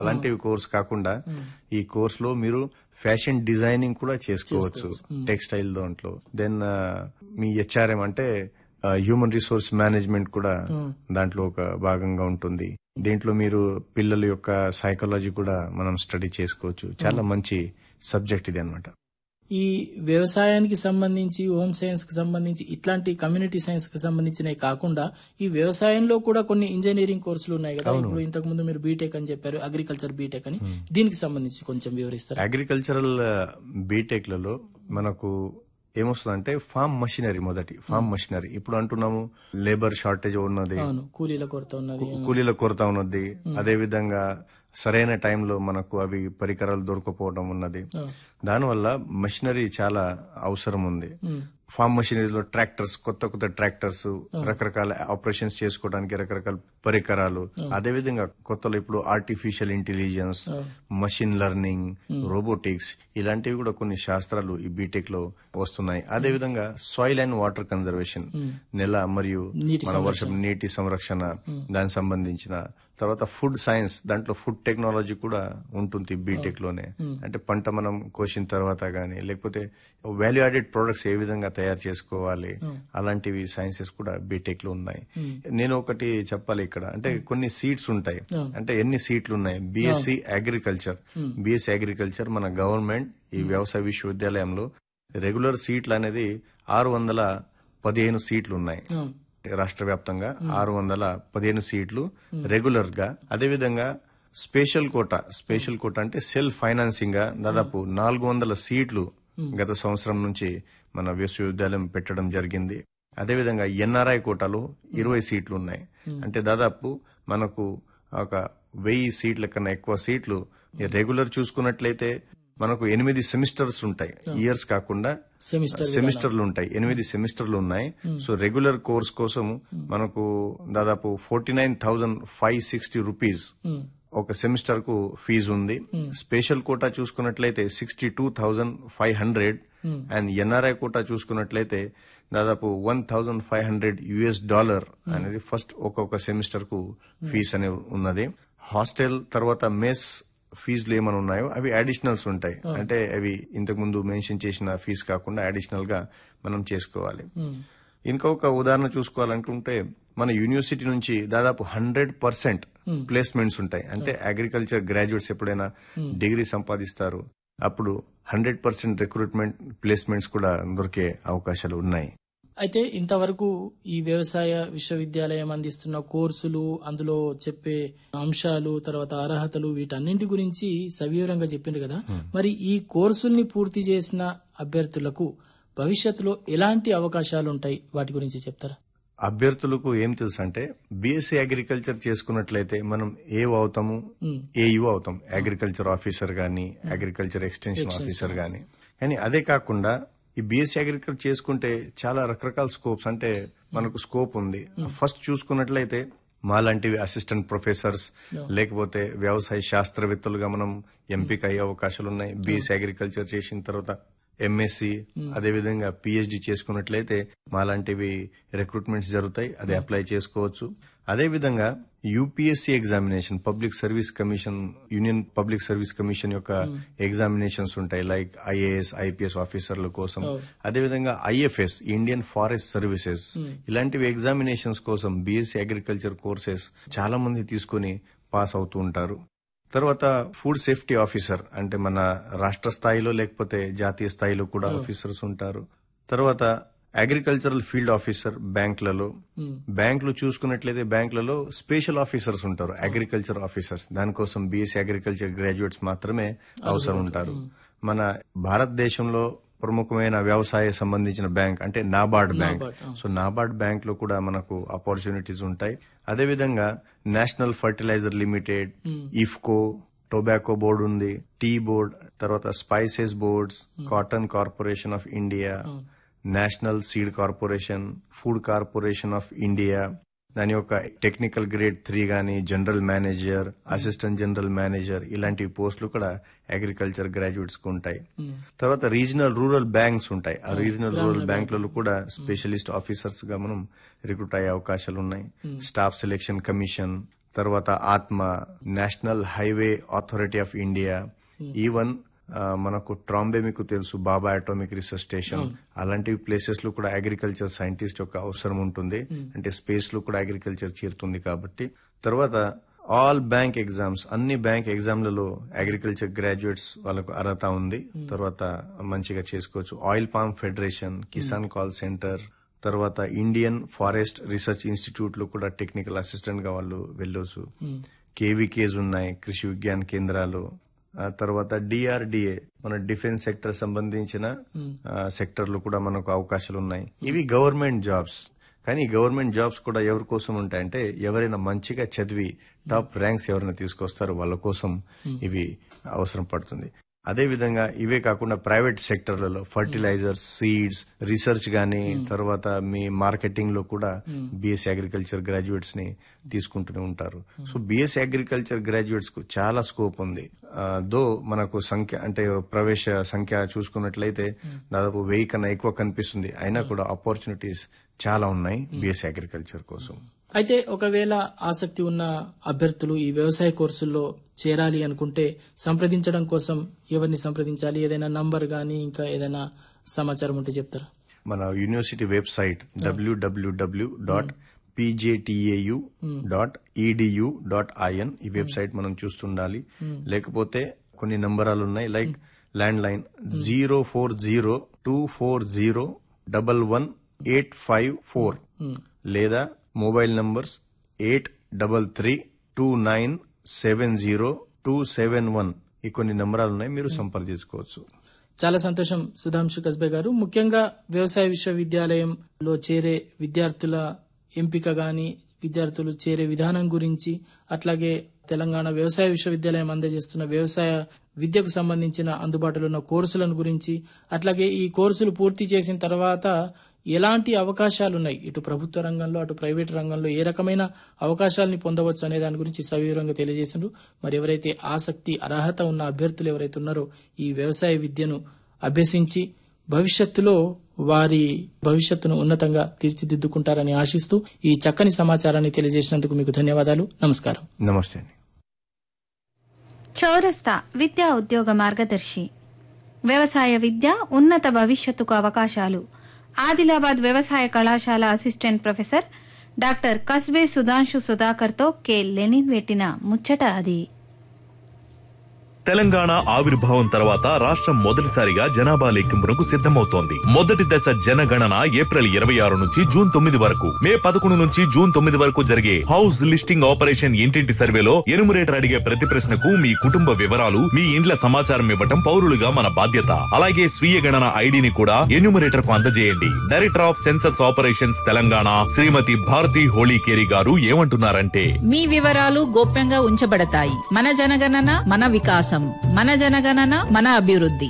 అలాంటివి కోర్స్ కాకుండా ఈ కోర్స్ లో మీరు ఫ్యాషన్ డిజైనింగ్ కూడా చేసుకోవచ్చు టెక్స్టైల్ దాంట్లో దెన్ మీ హెచ్ఆర్ఎం అంటే హ్యూమన్ రిసోర్స్ మేనేజ్మెంట్ కూడా దాంట్లో ఒక భాగంగా ఉంటుంది దీంట్లో మీరు పిల్లల యొక్క సైకాలజీ కూడా మనం స్టడీ చేసుకోవచ్చు చాలా మంచి సబ్జెక్ట్ ఇది అనమాట ఈ వ్యవసాయానికి సంబంధించి హోమ్ సైన్స్ కి సంబంధించి ఇట్లాంటి కమ్యూనిటీ సైన్స్ కి సంబంధించినవి కాకుండా ఈ వ్యవసాయంలో కూడా కొన్ని ఇంజనీరింగ్ కోర్సులు ఉన్నాయి కదా ఇప్పుడు ఇంతకు ముందు మీరు బీటెక్ అని చెప్పారు అగ్రికల్చర్ బీటెక్ అని దీనికి సంబంధించి కొంచెం వివరిస్తారు అగ్రికల్చరల్ బీటెక్ లలో మనకు ఏమొస్తుందంటే ఫార్మ్ మషినరీ మొదటి ఫార్మ్ మషినరీ ఇప్పుడు అంటున్నాము లేబర్ షార్టేజ్ ఉన్నది అవును కూలీల కొరత ఉన్నది కూలీల కొరత ఉన్నది అదే విధంగా సరైన టైంలో మనకు అవి పరికరాలు దొరకపోవడం ఉన్నది దానివల్ల మషినరీ చాలా అవసరం ఉంది ఫార్మ్ మషినరీలో ట్రాక్టర్స్ కొత్త కొత్త ట్రాక్టర్స్ రకరకాల ఆపరేషన్స్ చేసుకోవడానికి రకరకాల పరికరాలు అదే విధంగా కొత్తలో ఇప్పుడు artificial intelligence machine learning robotics ఇలాంటివి కూడా కొన్ని శాస్త్రాలు ఈ బీటెక్ లో వస్తున్నాయి అదే విధంగా సాయిల్ అండ్ వాటర్ కన్జర్వేషన్ నెల మరియు నీటి మన వర్షం నీటి సంరక్షణ దానికి సంబంధించిన తర్వాత ఫుడ్ సైన్స్ దాంట్లో ఫుడ్ టెక్నాలజీ కూడా ఉంటుంది బీటెక్ లోనే అంటే పంట మనం కోసిన తర్వాత గానీ లేకపోతే వాల్యూ యాడెడ్ ప్రొడక్ట్స్ ఏ విధంగా తయారు చేసుకోవాలి అలాంటివి సైన్సెస్ కూడా బీటెక్ లో ఉన్నాయి నేను ఒకటి చెప్పాలి ఇక్కడ అంటే కొన్ని సీట్స్ ఉంటాయి అంటే ఎన్ని సీట్లు ఉన్నాయి బిఎస్సి అగ్రికల్చర్ బిఎస్సి అగ్రికల్చర్ మన గవర్నమెంట్ ఈ వ్యవసాయ విశ్వవిద్యాలయంలో రెగ్యులర్ సీట్లు అనేది ఆరు వందల పదిహేను సీట్లు ఉన్నాయి రాష్ట్ర వ్యాప్తంగా ఆరు వందల పదిహేను సీట్లు రెగ్యులర్ గా అదేవిధంగా స్పెషల్ కోటా స్పెషల్ కోటా అంటే సెల్ఫ్ ఫైనాన్సింగ్ గా దాదాపు నాలుగు వందల సీట్లు గత సంవత్సరం నుంచి మన విశ్వవిద్యాలయం పెట్టడం జరిగింది అదేవిధంగా ఎన్ఆర్ఐ కోటాలో ఇరవై సీట్లు ఉన్నాయి అంటే దాదాపు మనకు ఒక వెయ్యి సీట్ల కన్నా ఎక్కువ సీట్లు రెగ్యులర్ చూసుకున్నట్లయితే మనకు ఎనిమిది సెమిస్టర్స్ ఉంటాయి ఇయర్స్ కాకుండా సెమిస్టర్ సెమిస్టర్లు ఉంటాయి ఎనిమిది సెమిస్టర్లు ఉన్నాయి సో రెగ్యులర్ కోర్స్ కోసం మనకు దాదాపు forty nine thousand five sixty rupees ఒక సెమిస్టర్ కు ఫీజు ఉంది స్పెషల్ కోటా చూసుకున్నట్లయితే sixty two thousand five hundred and NRI quota చూసుకున్నట్లయితే దాదాపు one thousand five hundred US dollar అనేది ఫస్ట్ ఒక్కొక్క సెమిస్టర్ కు ఫీజు అనేది ఉన్నది హాస్టల్ తర్వాత మెస్ ఫీజులు ఏమైనా ఉన్నాయో అవి అడిషనల్స్ ఉంటాయి అంటే అవి ఇంతకు ముందు మెన్షన్ చేసిన ఫీజు కాకుండా అడిషనల్ గా మనం చేసుకోవాలి ఇంకొక ఉదాహరణ చూసుకోవాలనుకుంటే మన యూనివర్సిటీ నుంచి దాదాపు హండ్రెడ్ పర్సెంట్ ప్లేస్మెంట్స్ ఉంటాయి అంటే అగ్రికల్చర్ గ్రాడ్యుయేట్స్ ఎప్పుడైనా డిగ్రీ సంపాదిస్తారు అప్పుడు హండ్రెడ్ పర్సెంట్ రిక్రూట్మెంట్ ప్లేస్మెంట్స్ కూడా దొరికే అవకాశాలు ఉన్నాయి అయితే ఇంతవరకు ఈ వ్యవసాయ విశ్వవిద్యాలయం అందిస్తున్న కోర్సులు అందులో చెప్పే అంశాలు తర్వాత అర్హతలు వీటన్నింటి గురించి సవివరంగా చెప్పిండ్రు కదా మరి ఈ కోర్సుల్ని పూర్తి చేసిన అభ్యర్థులకు భవిష్యత్తులో ఎలాంటి అవకాశాలు ఉంటాయి వాటి గురించి చెప్తారా అభ్యర్థులకు ఏం తెలుసు అంటే బీఎస్సీ అగ్రికల్చర్ చేసుకున్నట్లయితే మనం ఏ అవుతాము ఏయు అవుతాం అగ్రికల్చర్ ఆఫీసర్ గాని అగ్రికల్చర్ ఎక్స్టెన్షన్ ఆఫీసర్ గాని కానీ అదే కాకుండా ఈ బీఎస్సీ అగ్రికల్చర్ చేసుకుంటే చాలా రకరకాల స్కోప్స్ అంటే మనకు స్కోప్ ఉంది ఫస్ట్ చూసుకున్నట్లయితే మాలాంటివి అసిస్టెంట్ ప్రొఫెసర్స్ లేకపోతే వ్యవసాయ శాస్త్రవేత్తలుగా మనం ఎంపిక అయ్యే అవకాశాలు ఉన్నాయి బీఎస్సీ అగ్రికల్చర్ చేసిన తర్వాత ఎంఎస్సి అదేవిధంగా పిహెచ్డి చేసుకున్నట్లయితే మాలాంటివి రిక్రూట్మెంట్స్ జరుగుతాయి అది అప్లై చేసుకోవచ్చు అదేవిధంగా UPSC examination public service commission union public service commission యొక్క ఎగ్జామినేషన్స్ ఉంటాయి లైక్ ఐఏఎస్ ఐపీఎస్ ఆఫీసర్ల కోసం అదేవిధంగా ఐఎఫ్ఎస్ ఇండియన్ ఫారెస్ట్ సర్వీసెస్ ఇలాంటివి ఎగ్జామినేషన్స్ కోసం బీఎస్సీ అగ్రికల్చర్ కోర్సెస్ చాలా మంది తీసుకుని పాస్ అవుతూ ఉంటారు తర్వాత ఫుడ్ సేఫ్టీ ఆఫీసర్ అంటే మన రాష్ట్ర స్థాయిలో లేకపోతే జాతీయ స్థాయిలో కూడా ఆఫీసర్స్ ఉంటారు తర్వాత అగ్రికల్చరల్ ఫీల్డ్ ఆఫీసర్ బ్యాంకులలో బ్యాంకులు చూసుకున్నట్లయితే బ్యాంకులలో స్పెషల్ ఆఫీసర్స్ ఉంటారు అగ్రికల్చర్ ఆఫీసర్స్ దానికోసం బీఎస్సీ అగ్రికల్చర్ గ్రాడ్యుయేట్స్ మాత్రమే అవసరం ఉంటారు మన భారతదేశంలో ప్రముఖమైన వ్యవసాయ సంబంధించిన బ్యాంక్ అంటే NABARD bank so NABARD bank లో కూడా మనకు ఆపర్చునిటీస్ ఉంటాయి అదేవిధంగా national fertiliser limited IFFCO tobacco board ఉంది టీ బోర్డ్ తర్వాత spices boards cotton corporation of India national seed corporation food corporation of India దాని యొక్క టెక్నికల్ గ్రేడ్ త్రీ గానీ general manager assistant general manager ఇలాంటి పోస్టులు కూడా అగ్రికల్చర్ గ్రాడ్యుయేట్స్ కు ఉంటాయి తర్వాత రీజనల్ రూరల్ బ్యాంక్స్ ఉంటాయి ఆ రీజనల్ రూరల్ బ్యాంకులలో కూడా స్పెషలిస్ట్ ఆఫీసర్స్ గా మనం రిక్రూట్ అయ్యే అవకాశాలు ఉన్నాయి స్టాఫ్ సెలెక్షన్ కమిషన్ తర్వాత ఆత్మ national highway authority of India even ఆ, మనకు ట్రాంబే మీకు తెలుసు బాబా అటామిక్ రీసెర్చ్ స్టేషన్ అలాంటి ప్లేసెస్ లో కూడా అగ్రికల్చర్ సైంటిస్ట్ యొక్క అవసరం ఉంటుంది అంటే స్పేస్ లో కూడా అగ్రికల్చర్ చేరుతుంది కాబట్టి తర్వాత ఆల్ బ్యాంక్ ఎగ్జామ్స్ అన్ని బ్యాంక్ ఎగ్జామ్లలో అగ్రికల్చర్ గ్రాడ్యుయేట్స్ వాళ్ళకు అర్హత ఉంది తర్వాత మంచిగా చేసుకోవచ్చు oil palm federation Kisan call centre తర్వాత ఇండియన్ ఫారెస్ట్ రీసెర్చ్ ఇన్స్టిట్యూట్ లో కూడా టెక్నికల్ అసిస్టెంట్ గా వాళ్ళు వెళ్ళొచ్చు కేవీకేస్ ఉన్నాయి కృషి విజ్ఞాన కేంద్రాలు ఆ తర్వాత డిఆర్డిఏ మన డిఫెన్స్ సెక్టర్ సంబంధించిన సెక్టర్ లో కూడా మనకు అవకాశాలు ఉన్నాయి ఇవి గవర్నమెంట్ జాబ్స్ కానీ గవర్నమెంట్ జాబ్స్ కూడా ఎవరి కోసం ఉంటాయంటే ఎవరైనా మంచిగా చదివి టాప్ ర్యాంక్స్ ఎవరైనా తీసుకొస్తారో వాళ్ళ కోసం ఇవి అవసరం పడుతుంది అదే విధంగా ఇవే కాకుండా ప్రైవేట్ సెక్టర్లలో ఫర్టిలైజర్స్ సీడ్స్ రీసెర్చ్ గానీ తర్వాత మీ మార్కెటింగ్ లో కూడా బిఎస్సీ అగ్రికల్చర్ గ్రాడ్యుయేట్స్ ని తీసుకుంటూనే ఉంటారు సో బిఎస్సీ అగ్రికల్చర్ గ్రాడ్యుయేట్స్ కు చాలా స్కోప్ ఉంది ఆ, దో మనకు సంఖ్య అంటే ప్రవేశ సంఖ్య చూసుకున్నట్లయితే దాదాపు వెయ్యి కన్నా ఎక్కువ కనిపిస్తుంది అయినా కూడా ఆపర్చునిటీస్ చాలా ఉన్నాయి బిఎస్సీ అగ్రికల్చర్ కోసం అయితే ఒకవేళ ఆసక్తి ఉన్న అభ్యర్థులు ఈ వ్యవసాయ కోర్సుల్లో చేరాలి అనుకుంటే సంప్రదించడం కోసం ఎవరిని సంప్రదించాలి ఏదైనా నంబర్ గానీ ఇంకా ఏదైనా సమాచారం ఉంటే చెప్తారా మన university website WWW dot PJTAU dot EDU dot IN ఈ వెబ్సైట్ మనం చూస్తుండాలి లేకపోతే కొన్ని నంబరాలు ఉన్నాయి like land line zero four zero two four zero double one eight five four లేదా mobile numbers eight double three two nine seven zero two seven one ఈ కొన్ని నంబరాలు ఉన్నాయి మీరు సంప్రదించుకోవచ్చు చాలా సంతోషం సుధాంశు కస్బే గారు ముఖ్యంగా వ్యవసాయ విశ్వవిద్యాలయంలో చేరే విద్యార్థుల ఎంపిక గాని విద్యార్థులు చేరే విధానం గురించి అట్లాగే తెలంగాణ వ్యవసాయ విశ్వవిద్యాలయం అందజేస్తున్న వ్యవసాయ విద్యకు సంబంధించిన అందుబాటులో ఉన్న కోర్సులను గురించి అట్లాగే ఈ కోర్సులు పూర్తి చేసిన తర్వాత ఎలాంటి అవకాశాలు ఉన్నాయి ఇటు ప్రభుత్వ రంగంలో అటు ప్రైవేట్ రంగంలో ఏ రకమైన అవకాశాలని పొందవచ్చు అనే దాని గురించి సవివరంగా తెలియజేసిండ్రు మరి ఎవరైతే ఆసక్తి అర్హత ఉన్న అభ్యర్థులు ఎవరైతే ఉన్నారో ఈ వ్యవసాయ విద్యను అభ్యసించి భవిష్యత్తులో వారి భవిష్యత్తును ఉన్నతంగా తీర్చిదిద్దుకుంటారని ఆశిస్తూ ఈ చక్కని సమాచారాన్ని తెలియజేసినందుకు మీకు ధన్యవాదాలు నమస్కారం నమస్తే అండి చౌరస్తా విద్యా ఉద్యోగ మార్గదర్శి వ్యవసాయ విద్య ఉన్నత భవిష్యత్తుకు అవకాశాలు ఆదిలాబాద్ వ్యవసాయ కళాశాల assistant professor doctor Kasbe Sudhanshu సుధాకర్తో కె లెనిన్ పెట్టిన ముచ్చట అది తెలంగాణ ఆవిర్భావం తర్వాత రాష్ట్రం మొదటిసారిగా జనాభా లెక్కింపునకు సిద్ధమవుతోంది మొదటి దశ జనగణన ఏప్రిల్ ఇరవై ఆరు నుంచి జూన్ తొమ్మిది వరకు మే పదకొండు నుంచి జూన్ తొమ్మిది వరకు జరిగే హౌస్ లిస్టింగ్ ఆపరేషన్ ఇంటింటి సర్వేలో ఎనుమరేటర్ అడిగే ప్రతి ప్రశ్నకు మీ కుటుంబ వివరాలు మీ ఇండ్ల సమాచారం ఇవ్వటం పౌరులుగా మన బాధ్యత అలాగే స్వీయ గణన ఐడిని కూడా ఎన్యూమరేటర్ కు అందజేయండి director of census operations Telangana Shrimati Bharati Holikeri garu ఏమంటున్నారంటే మీ వివరాలు గోప్యంగా ఉంచబడతాయి మన జనగణన మన వికాసం మన జనగణన మన అభివృద్ధి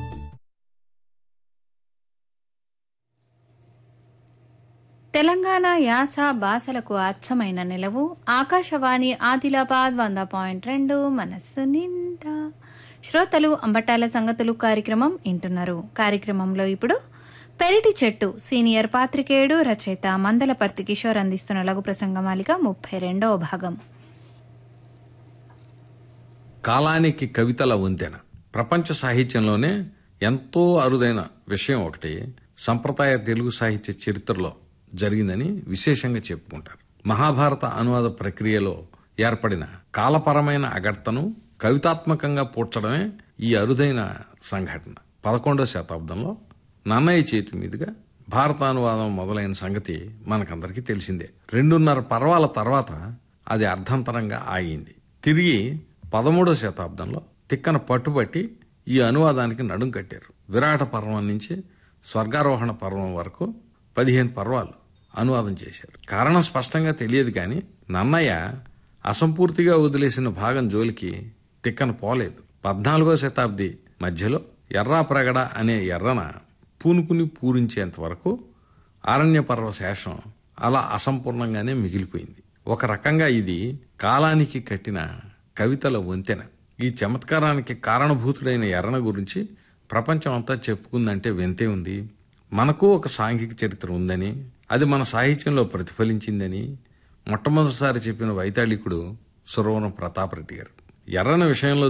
తెలంగాణ యాస భాషలకు అచ్చమైన నిలవు ఆకాశవాణి ఆదిలాబాద్ వంద పాయింట్ రెండు మనస్సు నిండా శ్రోతలు అంబటాల సంగతులు కార్యక్రమం వింటున్నారు కార్యక్రమంలో ఇప్పుడు పెరటి చెట్టు సీనియర్ పాత్రికేయుడు రచయిత మందలపర్తి కిషోర్ అందిస్తున్న లఘు ప్రసంగమాలిక ముప్పై రెండవ భాగం కాలానికి కవితల వంతెన ప్రపంచ సాహిత్యంలోనే ఎంతో అరుదైన విషయం ఒకటి సంప్రదాయ తెలుగు సాహిత్య చరిత్రలో జరిగిందని విశేషంగా చెప్పుకుంటారు మహాభారత అనువాద ప్రక్రియలో ఏర్పడిన కాలపరమైన అగర్తను కవితాత్మకంగా పూడ్చడమే ఈ అరుదైన సంఘటన పదకొండవ శతాబ్దంలో నన్నయ్య చేతి మీదుగా భారతానువాదం మొదలైన సంగతి మనకందరికీ తెలిసిందే రెండున్నర పర్వాల తర్వాత అది అర్ధంతరంగా ఆగింది తిరిగి పదమూడవ శతాబ్దంలో తిక్కన పట్టుబట్టి ఈ అనువాదానికి నడుం కట్టారు విరాట పర్వం నుంచి స్వర్గారోహణ పర్వం వరకు పదిహేను పర్వాలు అనువాదం చేశారు కారణం స్పష్టంగా తెలియదు కానీ నన్నయ్య అసంపూర్తిగా వదిలేసిన భాగం జోలికి తిక్కన పోలేదు పద్నాలుగో శతాబ్ది మధ్యలో ఎర్రాప్రగడ అనే ఎర్రన పూనుకుని పూరించేంత వరకు అరణ్య పర్వ శేషం అలా అసంపూర్ణంగానే మిగిలిపోయింది ఒక రకంగా ఇది కాలానికి కట్టిన కవితల వంతెన ఈ చమత్కారానికి కారణభూతుడైన ఎర్రన గురించి ప్రపంచం అంతా చెప్పుకుందంటే వింతే ఉంది మనకు ఒక సాంఘిక చరిత్ర ఉందని అది మన సాహిత్యంలో ప్రతిఫలించిందని మొట్టమొదటిసారి చెప్పిన వైతాళికుడు సురవరం ప్రతాపరెడ్డి గారు ఎర్రన విషయంలో